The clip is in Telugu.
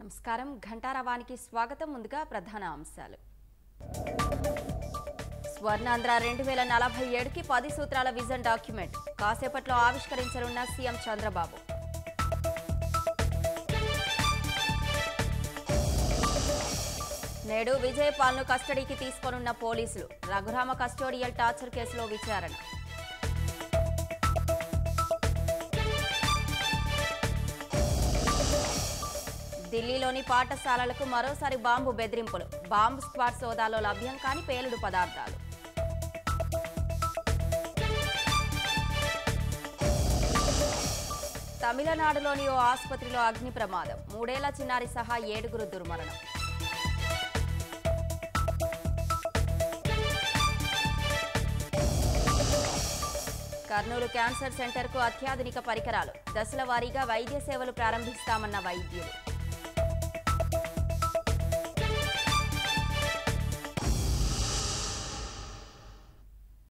నమస్కారం ఘంటారవానికి స్వాగతం ముందుగా ప్రధాన అంశాలు స్వర్ణాంధ్ర రెండు వేల నలభై ఏడుకి పది సూత్రాల విజన్ డాక్యుమెంట్ కాసేపట్లో ఆవిష్కరించనున్న సీఎం చంద్రబాబు నేడు విజయపాల్ను కస్టడీకి తీసుకోనున్న పోలీసులు రఘురామ కస్టోడియల్ టార్చర్ కేసులో విచారణ ఢిల్లీలోని పాఠశాలలకు మరోసారి బాంబు బెదిరింపులు బాంబు స్క్వాడ్ సోదాలో లభ్యం కాని పేలుడు పదార్థాలు తమిళనాడులోని ఓ ఆసుపత్రిలో అగ్ని ప్రమాదం మూడేళ్ల చిన్నారి సహా ఏడుగురు దుర్మరణం కర్నూలు క్యాన్సర్ సెంటర్కు అత్యాధునిక పరికరాలు దశల వారీగా వైద్య సేవలు ప్రారంభిస్తామన్న వైద్యులు